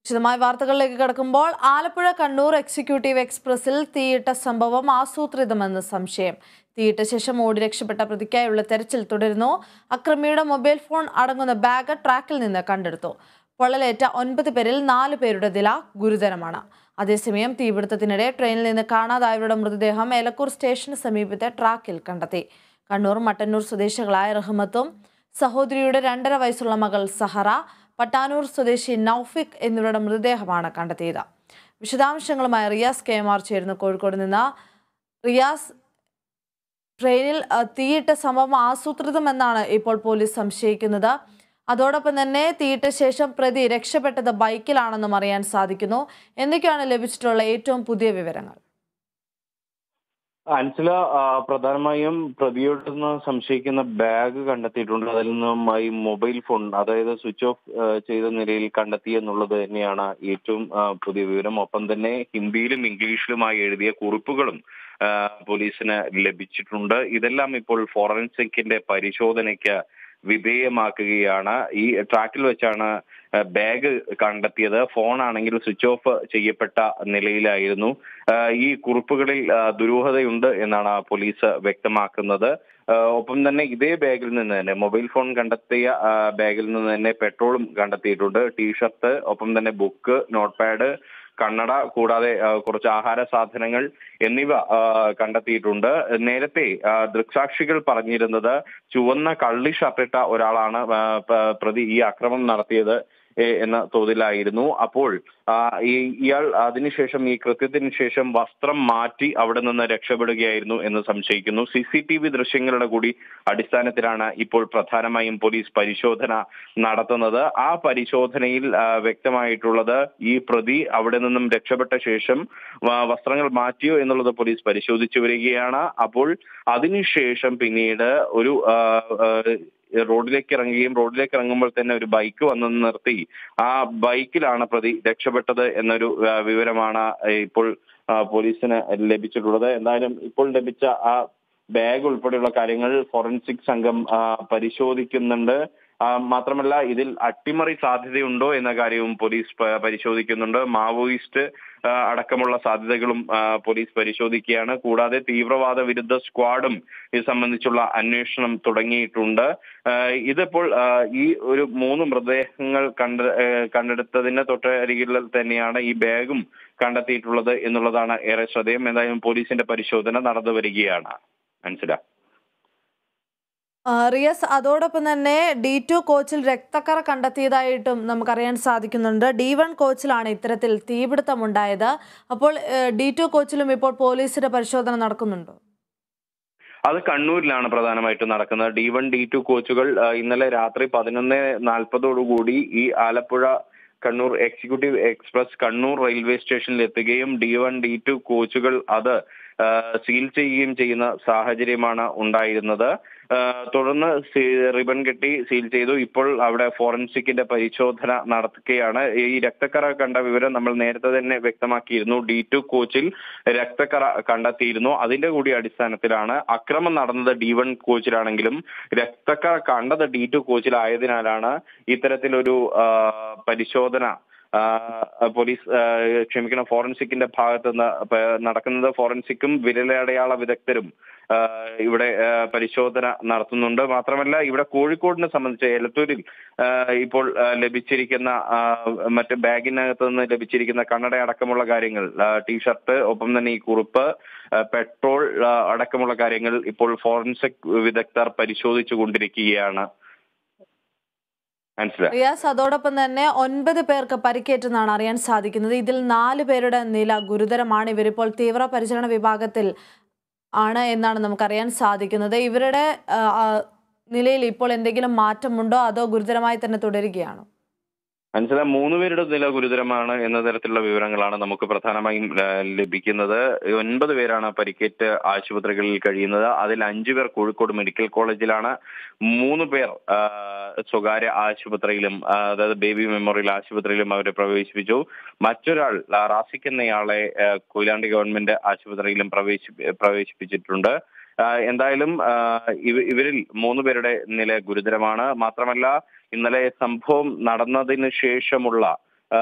വിശദമായ വാർത്തകളിലേക്ക് കടക്കുമ്പോൾ ആലപ്പുഴ കണ്ണൂർ എക്സിക്യൂട്ടീവ് എക്സ്പ്രസിൽ തീയിട്ട സംഭവം ആസൂത്രിതമെന്ന് സംശയം തീയിട്ട ശേഷം ഓടി രക്ഷപ്പെട്ട പ്രതിക്കായുള്ള തെരച്ചിൽ തുടരുന്നു അക്രമിയുടെ മൊബൈൽ ഫോൺ അടങ്ങുന്ന ബാഗ് ട്രാക്കിൽ നിന്ന് കണ്ടെടുത്തു പൊള്ളലേറ്റ ഒൻപത് പേരിൽ നാല് പേരുടെ നില ഗുരുതരമാണ് അതേസമയം തീപിടുത്തത്തിനിടെ ട്രെയിനിൽ നിന്ന് കാണാതായവരുടെ മൃതദേഹം എലക്കൂർ സ്റ്റേഷന് സമീപത്തെ ട്രാക്കിൽ കണ്ടെത്തി കണ്ണൂർ മട്ടന്നൂർ സ്വദേശികളായ റഹ്മത്തും സഹോദരിയുടെ രണ്ടര വയസ്സുള്ള മകൾ സഹറ പട്ടാനൂർ സ്വദേശി നൌഫിക് എന്നിവരുടെ മൃതദേഹമാണ് കണ്ടെത്തിയത് വിശദാംശങ്ങളുമായി റിയാസ് കെ എം ആർ ചേരുന്നു കോഴിക്കോട് നിന്ന് റിയാസ് ട്രെയിനിൽ അഹ്, തീയിട്ട സംഭവം ആസൂത്രിതമെന്നാണ് ഇപ്പോൾ പോലീസ് സംശയിക്കുന്നത് അതോടൊപ്പം തന്നെ തീയിട്ട ശേഷം പ്രതി രക്ഷപ്പെട്ടത് ബൈക്കിലാണെന്നും അറിയാൻ സാധിക്കുന്നു എന്തൊക്കെയാണ് ലഭിച്ചിട്ടുള്ള ഏറ്റവും പുതിയ വിവരങ്ങൾ അൻസില ആ, പ്രധാനമായും പ്രതിയോട് നിന്ന് സംശയിക്കുന്ന ബാഗ് കണ്ടെത്തിയിട്ടുണ്ട് അതിൽ നിന്നും ഈ മൊബൈൽ ഫോൺ അതായത് സ്വിച്ച് ഓഫ് ആ, ചെയ്ത നിലയിൽ കണ്ടെത്തി എന്നുള്ളത് തന്നെയാണ് ഏറ്റവും ആ, പുതിയ വിവരം ഒപ്പം തന്നെ ഹിന്ദിയിലും ഇംഗ്ലീഷിലുമായി എഴുതിയ കുറിപ്പുകളും ആ, പോലീസിന് ലഭിച്ചിട്ടുണ്ട് ഇതെല്ലാം ഇപ്പോൾ ഫോറൻസിക്കിന്റെ പരിശോധനയ്ക്ക് വിധേയമാക്കുകയാണ് ഈ ട്രാക്കിൽ വെച്ചാണ് ആ, ബാഗ് കണ്ടെത്തിയത് ഫോൺ ആണെങ്കിൽ സ്വിച്ച് ഓഫ് ചെയ്യപ്പെട്ട നിലയിലായിരുന്നു ആ, ഈ കുറിപ്പുകളിൽ ആ, ദുരൂഹതയുണ്ട് എന്നാണ് പോലീസ് വ്യക്തമാക്കുന്നത് ആ, ഒപ്പം തന്നെ ഇതേ ബാഗിൽ നിന്ന് തന്നെ മൊബൈൽ ഫോൺ കണ്ടെത്തിയ ആ, ബാഗിൽ നിന്ന് തന്നെ പെട്രോളും കണ്ടെത്തിയിട്ടുണ്ട് ടീഷർട്ട് ഒപ്പം തന്നെ ബുക്ക് നോട്ട് പാഡ് കണ്ണട കൂടാതെ ആ, കുറച്ച് ആഹാര സാധനങ്ങൾ എന്നിവ ആ, കണ്ടെത്തിയിട്ടുണ്ട് നേരത്തെ ആ, ദൃക്സാക്ഷികൾ പറഞ്ഞിരുന്നത് ചുവന്ന കള്ളി ഷർട്ടിട്ട ഒരാളാണ് ആ, പ- പ്രതി ഈ അക്രമം നടത്തിയത് എ- എന്ന തോതിലായിരുന്നു അപ്പോൾ ആ, ഈ ഇയാൾ അതിനുശേഷം ഈ കൃത്യത്തിന് ശേഷം വസ്ത്രം മാറ്റി അവിടെ നിന്ന് രക്ഷപ്പെടുകയായിരുന്നു എന്ന് സംശയിക്കുന്നു സി സി ടി വി ദൃശ്യങ്ങളുടെ കൂടി അടിസ്ഥാനത്തിലാണ് ഇപ്പോൾ പ്രധാനമായും പോലീസ് പരിശോധന നടത്തുന്നത് ആ പരിശോധനയിൽ ആ, വ്യക്തമായിട്ടുള്ളത് ഈ പ്രതി അവിടെ നിന്നും രക്ഷപ്പെട്ട ശേഷം വ- വസ്ത്രങ്ങൾ മാറ്റിയോ എന്നുള്ളത് പോലീസ് പരിശോധിച്ചു വരികയാണ് അപ്പോൾ അതിനുശേഷം പിന്നീട് ഒരു ആ, ആ, റോഡിലേക്ക് ഇറങ്ങുകയും റോഡിലേക്ക് ഇറങ്ങുമ്പോൾ തന്നെ ഒരു ബൈക്ക് വന്ന് നിർത്തി ആ ബൈക്കിലാണ് പ്രതി രക്ഷപ്പെട്ടത് എന്നൊരു ആ, വിവരമാണ് ഇപ്പോൾ ആ, പോലീസിന് ലഭിച്ചിട്ടുള്ളത് എന്തായാലും ഇപ്പോൾ ലഭിച്ച ആ ബാഗ് ഉൾപ്പെടെയുള്ള കാര്യങ്ങൾ ഫോറൻസിക് സംഘം ആ, പരിശോധിക്കുന്നുണ്ട് ആ, മാത്രമല്ല ഇതിൽ അട്ടിമറി സാധ്യതയുണ്ടോ എന്ന കാര്യവും പോലീസ് പ- പരിശോധിക്കുന്നുണ്ട് മാവോയിസ്റ്റ് ആ, അടക്കമുള്ള സാധ്യതകളും ആ, പോലീസ് പരിശോധിക്കുകയാണ് കൂടാതെ തീവ്രവാദ വിരുദ്ധ സ്ക്വാഡും ഇത് സംബന്ധിച്ചുള്ള അന്വേഷണം തുടങ്ങിയിട്ടുണ്ട് ആ, ഇതിപ്പോൾ ആ, ഈ ഒരു മൂന്ന് മൃതദേഹങ്ങൾ കണ്ട ആ, കണ്ടെടുത്തതിന് തൊട്ടരികിൽ തന്നെയാണ് ഈ ബാഗും കണ്ടെത്തിയിട്ടുള്ളത് എന്നുള്ളതാണ് ഏറെ ശ്രദ്ധേയം എന്തായാലും പോലീസിന്റെ പരിശോധന നടന്നു വരികയാണ് മനസ്സിലാ ആ, റിയസ് അതോടൊപ്പം തന്നെ ഡി ടു കോച്ചിൽ രക്തക്കറ കണ്ടെത്തിയതായിട്ടും നമുക്കറിയാൻ സാധിക്കുന്നുണ്ട് ഡി വൺ കോച്ചിലാണ് ഇത്തരത്തിൽ തീപിടുത്തമുണ്ടായത് അപ്പോൾ ഡി ടു കോച്ചിലും ഇപ്പോൾ പോലീസിന്റെ പരിശോധന നടക്കുന്നുണ്ടോ അത് കണ്ണൂരിലാണ് പ്രധാനമായിട്ടും നടക്കുന്നത് ഡി വൺ ഡി ടു കോച്ചുകൾ ആ, ഇന്നലെ രാത്രി പതിനൊന്ന് നാൽപ്പതോടുകൂടി ഈ Alappuzha Kannur executive express Kannur railway സ്റ്റേഷനിൽ എത്തുകയും ഡി വൺ ഡി ടു കോച്ചുകൾ അത് ആ, സീൽ ചെയ്യുകയും ചെയ്യുന്ന സാഹചര്യമാണ് ഉണ്ടായിരുന്നത് ആ, തുടർന്ന് സീ- റിബൺ കെട്ടി സീൽ ചെയ്തു ഇപ്പോൾ അവിടെ ഫോറൻസിക്കിന്റെ പരിശോധന നടത്തുകയാണ് ഈ രക്തക്കറ കണ്ട വിവരം നമ്മൾ നേരത്തെ തന്നെ വ്യക്തമാക്കിയിരുന്നു ഡി ടു കോച്ചിൽ രക്തക്കറ കണ്ടെത്തിയിരുന്നു അതിന്റെ കൂടി അടിസ്ഥാനത്തിലാണ് അക്രമം നടന്നത് ഡി വൺ കോച്ചിലാണെങ്കിലും രക്തക്കറ കണ്ടത് ഡി ടു കോച്ചിലായതിനാലാണ് ഇത്തരത്തിലൊരു ആ, പരിശോധന ആ, പോലീസ് ആ, ക്ഷമിക്കണം ഫോറൻസിക്കിന്റെ ഭാഗത്ത് നിന്ന് പ- നടക്കുന്നത് ഫോറൻസിക്കും വിരലടയാള വിദഗ്ധരും ആ, ഇവിടെ ആ, പരിശോധന നടത്തുന്നുണ്ട് മാത്രമല്ല ഇവിടെ കോഴിക്കോടിനെ സംബന്ധിച്ച് എലത്തൂരിൽ ആ, ഇപ്പോൾ ആ, ലഭിച്ചിരിക്കുന്ന ആ, മറ്റ് ബാഗിനകത്ത് നിന്ന് ലഭിച്ചിരിക്കുന്ന കണ്ണട അടക്കമുള്ള കാര്യങ്ങൾ ആ, ടീഷർട്ട് ഒപ്പം തന്നെ ഈ കുറിപ്പ് ആ, പെട്രോൾ ആ, അടക്കമുള്ള കാര്യങ്ങൾ ഇപ്പോൾ ഫോറൻസിക് വിദഗ്ധർ പരിശോധിച്ചു കൊണ്ടിരിക്കുകയാണ് മനസ്സിലായി റിയാസ് അതോടൊപ്പം തന്നെ ഒൻപത് പേർക്ക് പരിക്കേറ്റെന്നാണ് അറിയാൻ സാധിക്കുന്നത് ഇതിൽ നാല് പേരുടെ നില ഗുരുതരമാണ് ഇവരിപ്പോൾ തീവ്ര പരിചരണ വിഭാഗത്തിൽ ആണ് എന്നാണ് നമുക്കറിയാൻ സാധിക്കുന്നത് ഇവരുടെ ആ, ആ, നിലയിൽ ഇപ്പോൾ എന്തെങ്കിലും മാറ്റമുണ്ടോ അതോ ഗുരുതരമായി തന്നെ തുടരുകയാണോ മനസ്സിലാ മൂന്ന് പേരുടെ നില ഗുരുതരമാണ് എന്ന തരത്തിലുള്ള വിവരങ്ങളാണ് നമുക്ക് പ്രധാനമായും ആ, ലഭിക്കുന്നത് ഒൻപത് പേരാണ് പരിക്കേറ്റ് ആശുപത്രികളിൽ കഴിയുന്നത് അതിൽ അഞ്ചു പേർ കോഴിക്കോട് മെഡിക്കൽ കോളേജിലാണ് മൂന്ന് പേർ ആ, സ്വകാര്യ ആശുപത്രിയിലും ആ, അതായത് ബേബി മെമ്മോറിയൽ ആശുപത്രിയിലും അവരെ പ്രവേശിപ്പിച്ചു മറ്റൊരാൾ ആ, റാസിക് എന്നയാളെ ആ, കൊയിലാണ്ടി ഗവൺമെന്റ് ആശുപത്രിയിലും പ്രവേശി പ്രവേശിപ്പിച്ചിട്ടുണ്ട് ആ, എന്തായാലും ആ, ഇവ- ഇവരിൽ മൂന്ന് പേരുടെ നില ഗുരുതരമാണ് മാത്രമല്ല ഇന്നലെ സംഭവം നടന്നതിന് ശേഷമുള്ള ആ,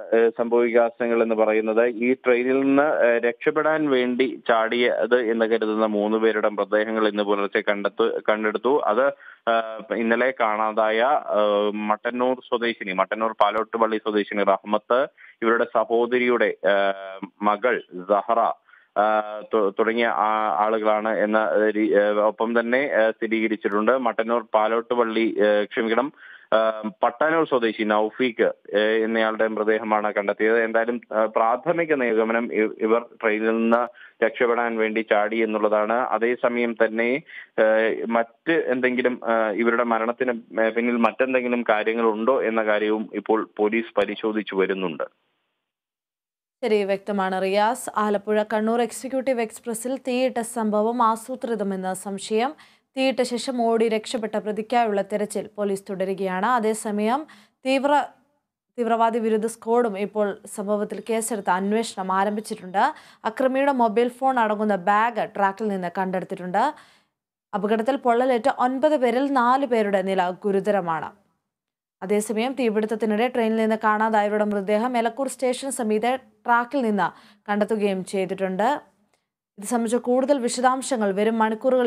ഏഹ്, സംഭവവികാസങ്ങൾ എന്ന് പറയുന്നത് ഈ ട്രെയിനിൽ നിന്ന് ഏഹ്, രക്ഷപ്പെടാൻ വേണ്ടി ചാടിയത് എന്ന് കരുതുന്ന മൂന്ന് പേരുടെ മൃതദേഹങ്ങൾ ഇന്ന് പുലർച്ചെ കണ്ടെത്തു കണ്ടെടുത്തു അത് ഏഹ്, ഇന്നലെ കാണാതായ ഏഹ്, മട്ടന്നൂർ സ്വദേശിനി മട്ടന്നൂർ പാലോട്ടുപള്ളി സ്വദേശിനി റഹ്മത്ത് ഇവരുടെ സഹോദരിയുടെ ഏഹ്, മകൾ സഹറ ആ, തു- തുടങ്ങിയ ആ- ആളുകളാണ് എന്ന രീ- ഏഹ് ഒപ്പം തന്നെ ഏഹ് സ്ഥിരീകരിച്ചിട്ടുണ്ട് മട്ടന്നൂർ പാലോട്ടുപള്ളി ഏഹ് ക്ഷമിക്കണം ഏഹ് പട്ടാനൂർ സ്വദേശി നൌഫീഖ് ഏഹ് എന്നയാളുടെ മൃതദേഹമാണ് കണ്ടെത്തിയത് എന്തായാലും ഏഹ് പ്രാഥമിക നിഗമനം ഇ- ഇവർ ട്രെയിനിൽ നിന്ന് രക്ഷപ്പെടാൻ വേണ്ടി ചാടി എന്നുള്ളതാണ് അതേസമയം തന്നെ ഏഹ് മറ്റ് എന്തെങ്കിലും ഏഹ് ഇവരുടെ മരണത്തിന് പിന്നിൽ മറ്റെന്തെങ്കിലും കാര്യങ്ങൾ ഉണ്ടോ എന്ന കാര്യവും ഇപ്പോൾ പോലീസ് പരിശോധിച്ചു വരുന്നുണ്ട് ശരി വ്യക്തമാണ് റിയാസ് ആലപ്പുഴ കണ്ണൂർ എക്സിക്യൂട്ടീവ് എക്സ്പ്രസിൽ തീയിട്ട സംഭവം ആസൂത്രിതമെന്ന സംശയം തീയിട്ട ശേഷം ഓടി രക്ഷപ്പെട്ട പ്രതിക്കായുള്ള തെരച്ചിൽ പോലീസ് തുടരുകയാണ് അതേസമയം തീവ്ര തീവ്രവാദി വിരുദ്ധ സ്ക്വാഡും ഇപ്പോൾ സംഭവത്തിൽ കേസെടുത്ത് അന്വേഷണം ആരംഭിച്ചിട്ടുണ്ട് അക്രമിയുടെ മൊബൈൽ ഫോൺ അടങ്ങുന്ന ബാഗ് ട്രാക്കിൽ നിന്ന് കണ്ടെടുത്തിട്ടുണ്ട് അപകടത്തിൽ പൊള്ളലേറ്റ ഒൻപത് പേരിൽ നാല് പേരുടെ നില ഗുരുതരമാണ് അതേസമയം തീപിടുത്തത്തിനിടെ ട്രെയിനിൽ നിന്ന് കാണാതായവരുടെ മൃതദേഹം എലക്കൂർ സ്റ്റേഷൻ സമീപ ട്രാക്കിൽ നിന്ന് കണ്ടെത്തുകയും ചെയ്തിട്ടുണ്ട് ഇത് സംബന്ധിച്ച കൂടുതൽ വിശദാംശങ്ങൾ വരും മണിക്കൂറുകൾ